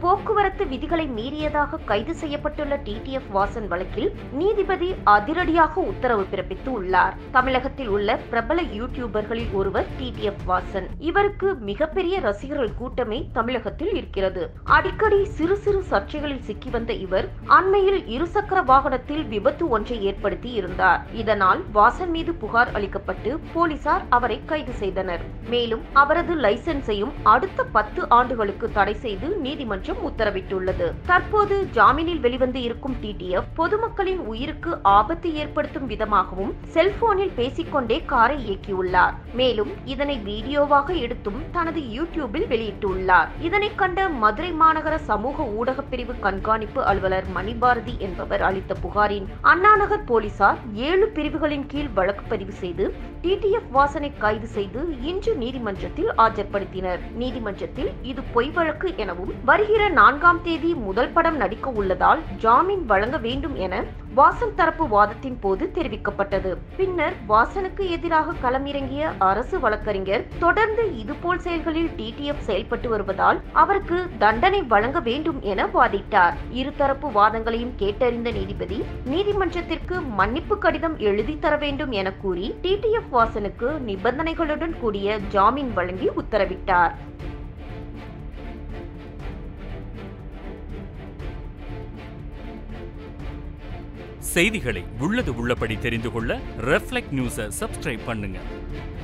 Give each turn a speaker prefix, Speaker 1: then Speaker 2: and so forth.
Speaker 1: போக்குவரத்து விதிகளை மீறியதாக கைது செய்யப்பட்டுள்ள டிடிஎஃப் வாசன் வழக்கில் நீதிபதி அதிரடியாக உத்தரவு பிறப்பித்து உள்ளார் தமிழகத்தில் உள்ள பிரபல யூடியூபர்களில் ஒருவர் டிடிஎஃப் வாசன் இவருக்கு மிகப்பெரிய ரசிகர்கள் கூட்டமே தமிழகத்தில் இருக்கிறது அடிக்கடி சிறு சிறு சர்ச்சைகளில் சிக்கி வந்த இவர் அண்மையில் இருசக்கர வாகனத்தில் விபத்து ஒன்றை ஏற்படுத்தி இருந்தார் இதனால் வாசன் மீது புகார் அளிக்கப்பட்டு போலீசார் அவரை கைது செய்தனர் மேலும் அவரது லைசென்ஸையும் அடுத்த பத்து ஆண்டுகளுக்கு தடை செய்து நீதிமன்றம் உத்தரவிட்டுள்ளது தற்போது ஜாமீனில் வெளிவந்து இருக்கும் டிடிஎஃப் பொதுமக்களின் உயிருக்கு ஆபத்து ஏற்படுத்தும் விதமாகவும் செல்போனில் பேசிக்கொண்டே காரை இயக்கியுள்ளார் மேலும் இதனை வீடியோவாக எடுத்தும் தனது யூடியூபில் வெளியிட்டுள்ளார் இதனை கண்ட மதுரை மாநகர சமூக ஊடக பிரிவு கண்காணிப்பு அலுவலர் மணிபாரதி என்பவர் அளித்த புகாரின் அண்ணாநகர் போலீசார் ஏழு பிரிவுகளின் கீழ் வழக்கு பதிவு செய்து டிடிஎஃப் வாசனை கைது செய்து இன்று நீதிமன்றத்தில் ஆஜர்படுத்தினர் நீதிமன்றத்தில் இது பொய் வழக்கு எனவும் வருகிற நான்காம் தேதி முதல் படம் நடிக்க உள்ளதால் ஜாமீன் வழங்க வேண்டும் என வாசன் தரப்பு வாதத்தின் போது தெரிவிக்கப்பட்டது பின்னர் வாசனுக்கு எதிராக களமிறங்கிய அரசு வழக்கறிஞர் தொடர்ந்து இதுபோல் செயல்களில் டிடிஎஃப் செயல்பட்டு வருவதால் அவருக்கு தண்டனை வழங்க வேண்டும் என வாதிட்டார் இருதரப்பு வாதங்களையும் கேட்டறிந்த நீதிபதி நீதிமன்றத்திற்கு மன்னிப்பு கடிதம் எழுதி தர வேண்டும் என கூறி டிடிஎஃப் வாசனுக்கு நிபந்தனைகளுடன் கூடிய ஜாமீன் வழங்கி உத்தரவிட்டார்
Speaker 2: செய்திகளை உள்ளது உள்ளபடி தெரிந்து கொள்ள ரெஃப்ளெக்ட் நியூஸை சப்ஸ்கிரைப் பண்ணுங்க